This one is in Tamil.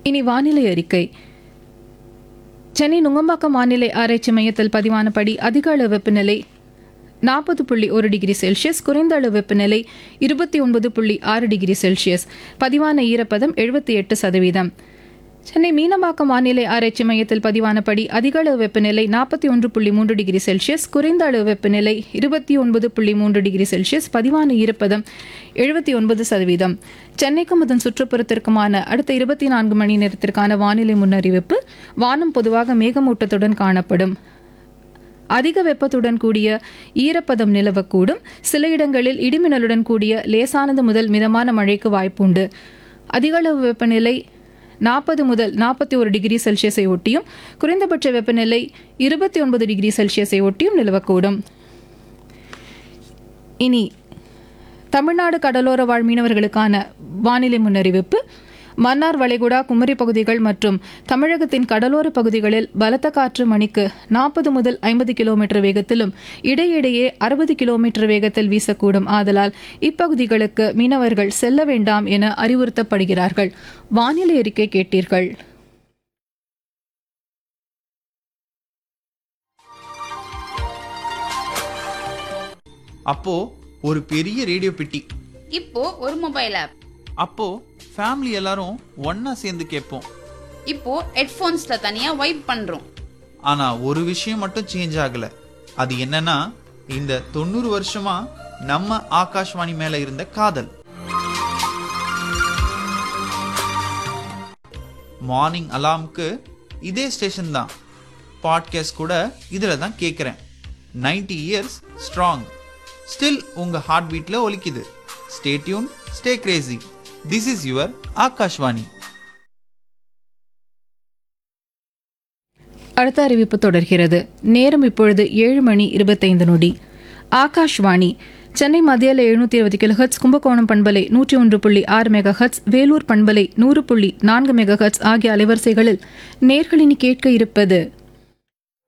இனி வானிலை அறிக்கை சென்னை நுங்கம்பாக்கம் வானிலை ஆராய்ச்சி மையத்தில் பதிவானபடி அதிக அளவு வெப்பநிலை நாற்பது புள்ளி ஒரு டிகிரி செல்சியஸ் குறைந்த அளவு வெப்பநிலை இருபத்தி ஒன்பது புள்ளி ஆறு டிகிரி செல்சியஸ் பதிவான ஈரப்பதம் எழுபத்தி எட்டு சதவீதம் சென்னை மீனம்பாக்கம் வானிலை ஆராய்ச்சி மையத்தில் பதிவானபடி அதிக அளவு வெப்பநிலை நாற்பத்தி ஒன்று புள்ளி மூன்று டிகிரி செல்சியஸ் குறைந்த அளவு வெப்பநிலை இருபத்தி ஒன்பது புள்ளி மூன்று டிகிரி செல்சியஸ் பதிவான ஈரப்பதம் எழுபத்தி ஒன்பது சதவீதம் சென்னைக்கும் அதன் சுற்றுப்புறத்திற்குமான அடுத்த இருபத்தி நான்கு மணி நேரத்திற்கான வானிலை முன்னறிவிப்பு வானம் பொதுவாக மேகமூட்டத்துடன் காணப்படும் அதிக வெப்பத்துடன் கூடிய ஈரப்பதம் நிலவக்கூடும் சில இடங்களில் இடிமின்னலுடன் கூடிய லேசானது முதல் மிதமான மழைக்கு வாய்ப்புண்டு அதிகளவு வெப்பநிலை நாற்பது முதல் நாற்பத்தி ஒரு டிகிரி செல்சியஸை ஒட்டியும் குறைந்தபட்ச வெப்பநிலை இருபத்தி ஒன்பது டிகிரி செல்சியஸை ஒட்டியும் நிலவக்கூடும் இனி தமிழ்நாடு கடலோர வாழ் மீனவர்களுக்கான வானிலை முன்னறிவிப்பு மன்னார் வளைகுடா குமரி பகுதிகள் மற்றும் தமிழகத்தின் கடலோர பகுதிகளில் பலத்த காற்று மணிக்கு நாற்பது முதல் ஐம்பது கிலோமீட்டர் வேகத்திலும் இடையிடையே அறுபது கிலோமீட்டர் வேகத்தில் வீசக்கூடும் ஆதலால் இப்பகுதிகளுக்கு மீனவர்கள் செல்ல வேண்டாம் என அறிவுறுத்தப்படுகிறார்கள் வானிலை அறிக்கை கேட்டீர்கள் அப்போ ஒரு பெரிய ரேடியோ பெட்டி இப்போ ஒரு மொபைல் ஆப் அப்போ ஃபேமிலி எல்லாரும் ஒண்ணா சேர்ந்து கேட்போம் இப்போ ஹெட்ஃபோன்ஸ்ல தனியா வைப் பண்றோம் ஆனா ஒரு விஷயம் மட்டும் சேஞ்ச் ஆகல அது என்னன்னா இந்த தொண்ணூறு வருஷமா நம்ம ஆகாஷ்வாணி மேல இருந்த காதல் மார்னிங் அலார்ம்க்கு இதே ஸ்டேஷன் தான் பாட்காஸ்ட் கூட இதில் தான் கேட்குறேன் 90 இயர்ஸ் ஸ்ட்ராங் ஸ்டில் உங்க ஹார்ட் பீட்ல ஒலிக்குது stay tuned stay crazy this is your Akashvani அடுத்த அறிவிப்பு தொடர்கிறது நேரம் இப்பொழுது ஏழு மணி இருபத்தைந்து நொடி ஆகாஷ்வாணி சென்னை மத்தியில் எழுநூத்தி இருபது கிலோஹெட்ஸ் கும்பகோணம் பண்பலை நூற்றி ஒன்று புள்ளி ஆறு மெகாஹெட்ஸ் வேலூர் பண்பலை நூறு புள்ளி நான்கு மெகாஹெட்ஸ் ஆகிய அலைவரிசைகளில் நேர்களினி கேட்க இருப்பது